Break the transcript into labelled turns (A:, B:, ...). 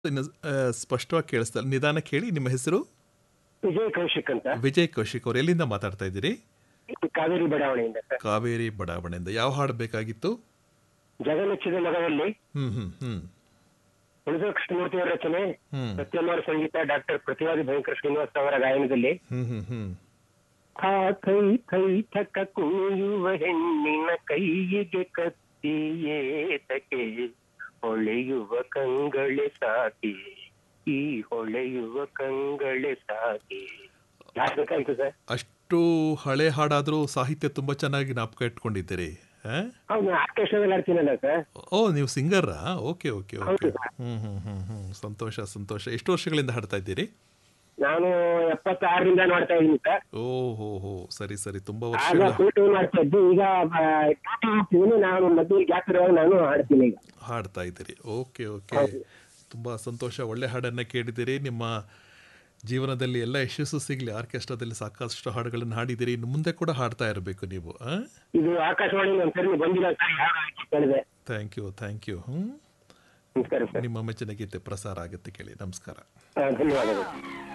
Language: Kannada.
A: ಇನ್ನು ಆ, ಸ್ಪಷ್ಟವಾಗಿ ಕೇಳಿಸ್ತಾ ಇಲ್ಲ. ನಿಧಾನ ಕೇಳಿ ನಿಮ್ಮ ಹೆಸರು
B: ವಿಜಯ್ ಕೌಶಿಕ್ ಅಂತ
A: ವಿಜಯ್ ಕೌಶಿಕ್ ಅವರು ಎಲ್ಲಿಂದ ಮಾತಾಡ್ತಾ ಇದ್ದೀರಿ
B: ಕಾವೇರಿ ಬಡಾವಣೆಯಿಂದ ಸರ್
A: ಕಾವೇರಿ ಬಡಾವಣೆಯಿಂದ ಯಾವ ಹಾಡು ಬೇಕಾಗಿತ್ತು
B: ಜಗಮೆಚ್ಚಿದ ಮಗದಲ್ಲಿ
A: ಹ್ಮ್ ಹ್ಮ್ ಹ್ಮ್
B: ಉಳಿದ ಕೃಷ್ಣಮೂರ್ತಿ ಅವರ ರಚನೆ
A: ಹ್ಮ್
B: ಸತ್ಯಮಾರ ಸಂಗೀತ ಡಾಕ್ಟರ್ ಪ್ರತಿವಾದಿ ಭಯಂಕರ ಶ್ರೀನಿವಾಸ್ ಅವರ ಗಾಯನದಲ್ಲಿ
A: ಹ್ಮ್ ಹ್ಮ್ ಹ್ಮ್
B: ಆ ಕೈ ಕೈ ಥಕ ಕುಣಿಯುವ ಹೆಣ್ಣಿನ ಕೈಯಿಗೆ ಕತ್ತಿಯೇತಕೆ ಹೊಳೆಯುವ ಕಂಗಳೆ ಸಾಕಿ ಈ ಹೊಳೆಯುವ ಕಂಗಳೆ ಸಾಕಿ ಯಾರು ಬೇಕಾಯ್ತು ಸರ್
A: ಅಷ್ಟು ಹಳೆ ಹಾಡಾದರೂ ಸಾಹಿತ್ಯ ತುಂಬ ಚೆನ್ನಾಗಿ ಜ್ಞಾಪಕ ಇಟ್ಕೊಂಡಿದ್ದೀರಿ ಆ?
B: ಹೌದು ಆರ್ಕೆಸ್ಟ್ರಾದಲ್ಲಿ ಆಡ್ತೀನಲ್ಲ ಸರ್
A: ಓ ನೀವು ಸಿಂಗರ್ರಾ ಓಕೆ ಓಕೆ ಓಕೆ
B: ಹೌದು ಸರ್.
A: ಹ್ಮ್ ಹ್ಮ್ ಹ್ಮ್ ಹ್ಮ್ ಸಂತೋಷ ಸಂತೋಷ ಎಷ್ಟು ವರ್ಷಗಳಿಂದ ಹಾಡ್ತಾ ಇದ್ದೀರಿ
B: ನಾನು ಎಪ್ಪತ್ತಾರರಿಂದ ನೋಡ್ತಾ ಇದ್ದೀನಿ ಸರ್
A: ಓ ಹೋ ಹೋ ಸರಿ ಸರಿ ತುಂಬಾ
B: ಆಗ
A: ವರ್ಷಗಳ
B: ಫುಲ್ ಟೂನ್ ಮಾಡ್ತಾ ಇದ್ದು ಈಗ ಡ್ಯೂಟಿ ಹೋಗ್ತೀನಿ ನಾನು ಮಧ್ಯೆ ಗ್ಯಾಪ್ ಇರುವಾಗ ನಾನು ಹಾಡ್ತೀನಿ ಈಗ
A: ಹಾಡ್ತಾ ಇದ್ದೀರಿ ಓಕೆ ಓಕೆ
B: ಹೌದು.
A: ತುಂಬ ಸಂತೋಷ ಒಳ್ಳೆ ಹಾಡನ್ನು ಕೇಳಿದ್ದೀರಿ ನಿಮ್ಮ ಜೀವನದಲ್ಲಿ ಎಲ್ಲ ಯಶಸ್ಸು ಸಿಗಲಿ ಆರ್ಕೆಸ್ಟ್ರಾದಲ್ಲಿ ಸಾಕಷ್ಟು ಹಾಡುಗಳನ್ನು ಹಾಡಿದ್ದೀರಿ ಇನ್ನು ಮುಂದೆ ಕೂಡ ಹಾಡ್ತಾ ಇರಬೇಕು ನೀವು
B: ಇದು ಆಕಾಶವಾಣಿ ಒಂದ್ಸರಿ ಬಂದಿಲ್ಲ ಸರ್ ಯಾರು ಆಯ್ಕೆ ಕೇಳಿದೆ
A: ಥ್ಯಾಂಕ್ ಯು ಥ್ಯಾಂಕ್ ಯು ಹ್ಞೂ
B: ನಮಸ್ಕಾರ ಸರ್
A: ನಿಮ್ಮ ಮೆಚ್ಚಿನ ಗೀತೆ ಪ್ರಸಾರ ಆಗುತ್ತೆ ಕೇಳಿ ನಮಸ್ಕಾರ
B: ಆ, ಧನ್ಯವಾದಗಳು